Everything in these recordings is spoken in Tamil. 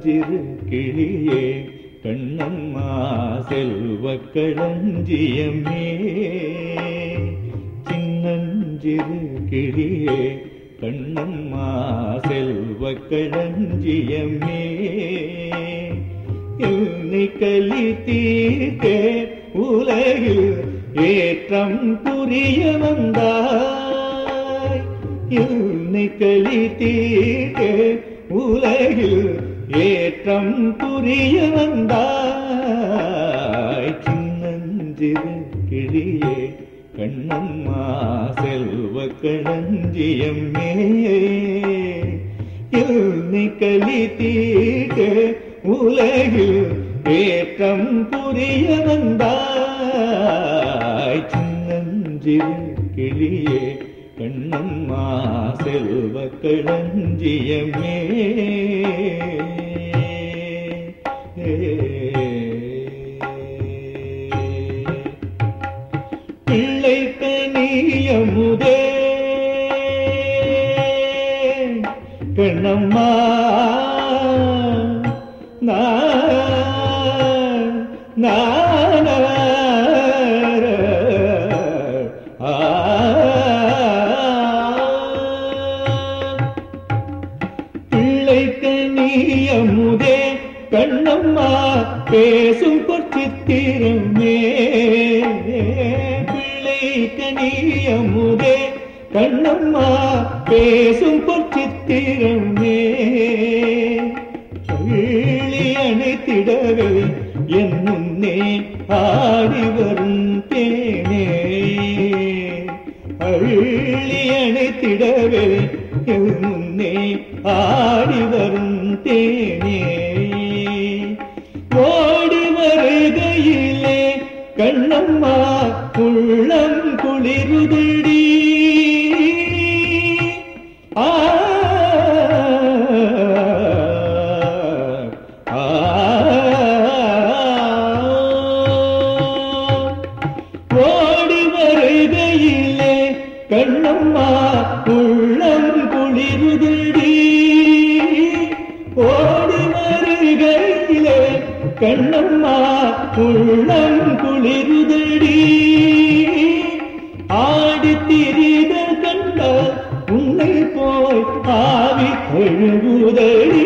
சின்னஞ்சிறு கிளியே கண்ணம்மா செல்வ களஞ்சியமே சின்னஞ்சிறு கிளியே கண்ணம்மா செல்வ களஞ்சியமே என்னை கலி தீர்த்தே உலகில் ஏற்றம் புரிய வந்தாய் என்னை கலி தீர்த்தே உலகில் ஏற்றம் புரிய வந்தாய் சின்னஞ்சிறு கிளியே கண்ணம்மா செல்வ களஞ்சியமே என்னை கலி தீர்க்க உலகில் ஏற்றம் புரிய வந்தாய் சின்னஞ்சிறு கிளியே கண்ணம்மா செல்வ களஞ்சியமே பிள்ளை கனியமுதே கண்ணம்மா பிள்ளை கனியமுதே கண்ணம்மா பேசும் பொற்சித்திரமே பிள்ளை கனியமுதே கண்ணம்மா பேசும் பொற்சித்திரமே அள்ளி அணைத்திடவே என் முன்னே ஆடி வரும் தேனே அள்ளி அணைத்திடவே என் முன்னே ஆடி வரும் தேனே ஓடி வருகையிலே கண்ணம்மா உள்ளம் குளிருதடி ஆ ஆ, ஓடி வருகையிலே கண்ணம்மா உள்ளம் குளிருதடி ஓடி வருகையிலே கண்ணம்மா உள்ளம் குளிருதடி ஆடி திரித கண்டால் உன்னை போய் ஆவி கழுவுதடி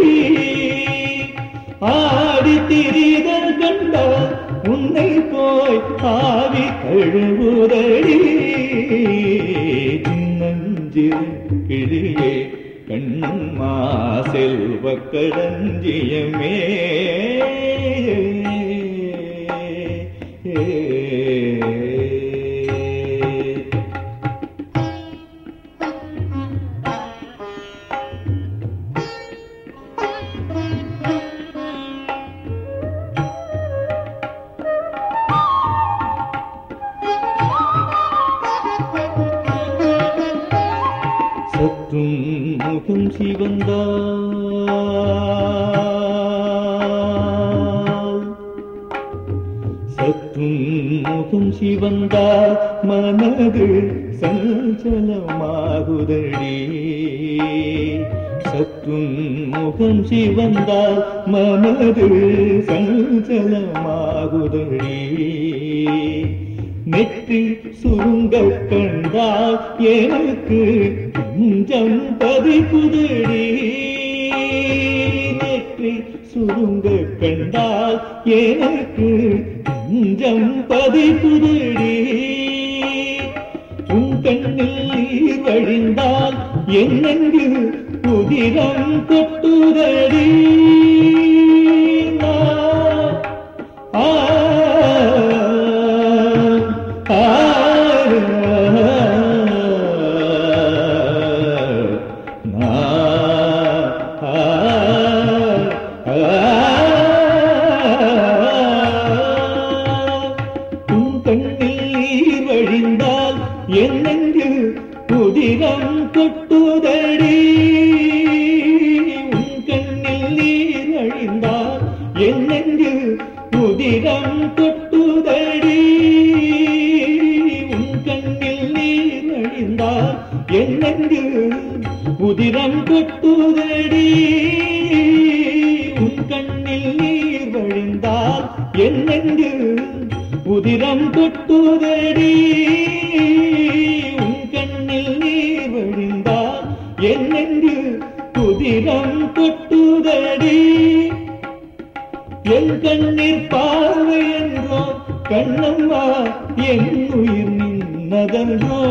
ஆடி திரித கண்டால் உன்னை போய் ஆவி கழுவுதடி சின்னஞ்சிறு கிளியே கண்ணம்மா செல்வ களஞ்சியமே சற்றும் முகம் சிவந்தால் சற்றும் முகம் சிவந்தால் மனது சஞ்சலமாகுதடி சற்றும் முகம் சிவந்தால் மனது சஞ்சலமாகுதடி நெற்றி சுருங்க கண்டால் எனக்கு நெஞ்சம் பதிக்குதடி நெற்றி சுருங்க கண்டால் எனக்கு நெஞ்சம் பதிக்குதடி உன் கண்ணில் நீர் வழிந்தால் என்னெங்கு உதிரம் கொட்டுதடி நான் ஆ ஆ உன் கண்ணில் நீர் வழிந்தால் என்னென்று உதிரம் கொட்டுதடி உன் கண்ணில் நீர் வழிந்தால் என்னென்று உதிரம் கொட்டுதடி உன் கண்ணில் நீர் வழிந்தால் என்னென்று உதிரம் கொட்டுதடி உன் கண்ணில் நீர் வழிந்தால் என்னென்று உதிரம் கொட்டுதடி உன் கண்ணில் நீர் வழிந்தால் என்னென்று உதிரம் கொட்டுதடி என் கண்ணீர் பார்வை என்றோ கண்ணம்மா என் உயிர் நின்னதன்றோ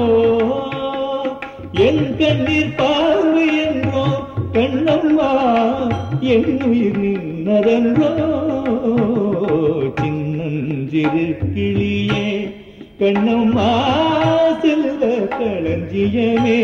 என் கண்ணீர் பார்வை என்றோ கண்ணம்மா என் உயிர் நின்னதன்றோ சின்னஞ்சிறு கிளியே கண்ணம்மா செல்வ களஞ்சியமே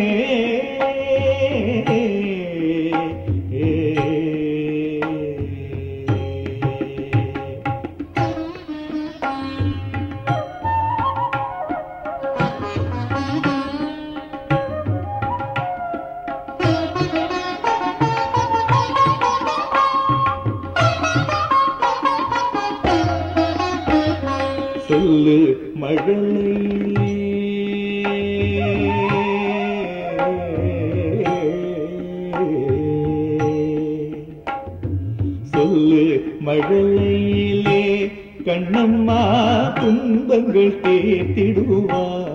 சொல்லு மழலை சொல்லு மழலையிலே கண்ணம்மா துன்பங்கள் தேத்திடுவார்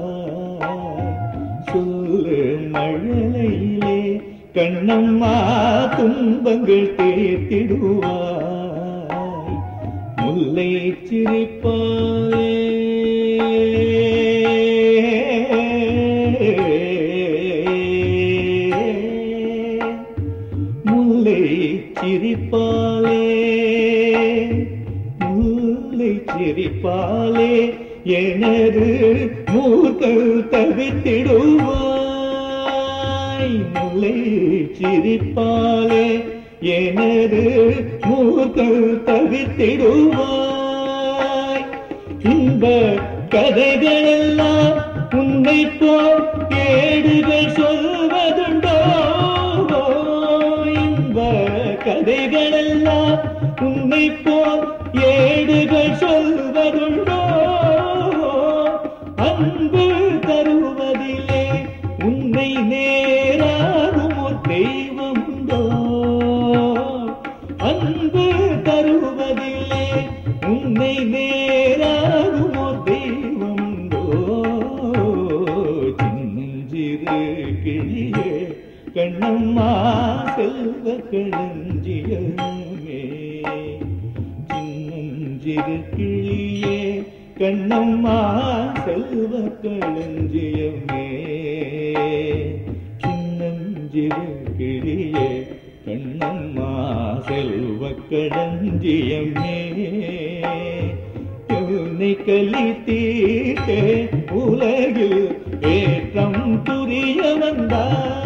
சொல்லு மழலையிலே கண்ணம்மா துன்பங்கள் தேத்திடுவார் முல்லை சிரிப்பாலே முல்லை சிரிப்பாலே முல்லை சிரிப்பாலே எனது மூக்கள் தவித்திடுவாய் முல்லை சிரிப்பாலே எனது மூக்கள் தவித்திடுவாய் இன்ப கதைகளெல்லாம் உன்னை போல் ஏடுகள் சொல்வதுண்டோ இன்ப கதைகளெல்லாம் உன்னை போல் ஏடுகள் சொல்வதுண்டோ அன்பு தருவதிலே உன்னை நேராகும் ஒரு தெய்வம் உண்டோ அன்பு தருவதிலே உன்னை நேராகும் ஒரு தெய்வம் உண்டோ சின்னஞ்சிறு கிளியே கண்ணம்மா செல்வ களஞ்சியமே சின்னஞ்சிறு கிளியே கண்ணம்மா செல்வ களஞ்சியமே சின்னஞ்சிறு கிளியே கண்ணம்மா செல்வ களஞ்சியமே உன்னை கலித்தீட்டே உலகில் ஏற்றம் புரிய வந்தார்